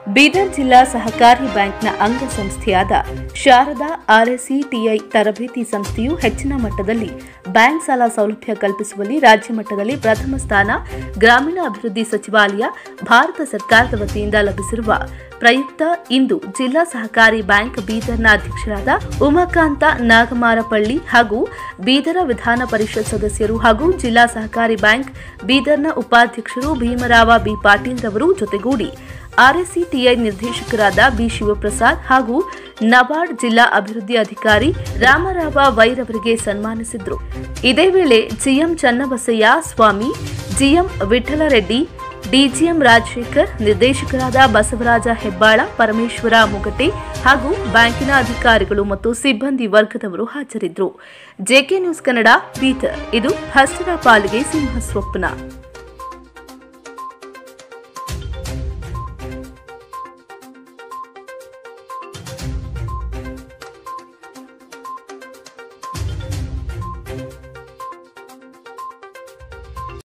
ಬೀದರ್ ಜಿಲ್ಲಾ ಸಹಕಾರಿ ಬ್ಯಾಂಕ್ನ ಅಂಗಸಂಸ್ಥೆಯಾದ ಶಾರದಾ ಆರ್ಎಸ್ಸಿಟಿಐ ತರಬೇತಿ ಸಂಸ್ಥೆಯು ಹೆಚ್ಚಿನ ಮಟ್ಟದಲ್ಲಿ ಬ್ಯಾಂಕ್ ಸಾಲ ಸೌಲಭ್ಯ ಕಲ್ಪಿಸುವಲ್ಲಿ ರಾಜ್ಯ ಮಟ್ಟದಲ್ಲಿ ಪ್ರಥಮ ಸ್ಥಾನ ಗ್ರಾಮೀಣ ಅಭಿವೃದ್ಧಿ ಸಚಿವಾಲಯ ಭಾರತ ಸರ್ಕಾರದ ವತಿಯಿಂದ ಲಭಿಸಿರುವ ಪ್ರಯುಕ್ತ ಇಂದು ಜಿಲ್ಲಾ ಸಹಕಾರಿ ಬ್ಯಾಂಕ್ ಬೀದರ್ನ ಅಧ್ಯಕ್ಷರಾದ ಉಮಾಕಾಂತ ನಾಗಮಾರಪಳ್ಳಿ ಹಾಗೂ ಬೀದರ ವಿಧಾನ ಪರಿಷತ್ ಸದಸ್ಯರು ಹಾಗೂ ಜಿಲ್ಲಾ ಸಹಕಾರಿ ಬ್ಯಾಂಕ್ ಬೀದರ್ನ ಉಪಾಧ್ಯಕ್ಷರು ಭೀಮರಾವ ಬಿ ಪಾಟೀಲ್ ರವರು ಜೊತೆಗೂಡಿ ಆರ್ಎಸ್ಸಿಟಿಐ ನಿರ್ದೇಶಕರಾದ ಬಿ ಶಿವಪ್ರಸಾದ್ ಹಾಗೂ ನಬಾರ್ಡ್ ಜಿಲ್ಲಾ ಅಭಿವೃದ್ಧಿ ಅಧಿಕಾರಿ ರಾಮರಾವ ವೈರವರಿಗೆ ಸನ್ಮಾನಿಸಿದ್ರು ಇದೇ ವೇಳೆ GM Channabasayya Swamy GM Vithalreddy DGM Rajashekhar ನಿರ್ದೇಶಕರಾದ ಬಸವರಾಜ ಹೆಬ್ಬಾಳ ಪರಮೇಶ್ವರ ಮುಗಟೆ ಹಾಗೂ ಬ್ಯಾಂಕಿನ ಅಧಿಕಾರಿಗಳು ಮತ್ತು ಸಿಬ್ಬಂದಿ ವರ್ಗದವರು ಹಾಜರಿದ್ದರು ಜೆಕೆ ನ್ಯೂಸ್ ಕನ್ನಡ ಬೀದರ್ ಇದು ಹಸಿರ ಪಾಲಿಗೆ ಸಿಂಹ ಸ್ವಪ್ನ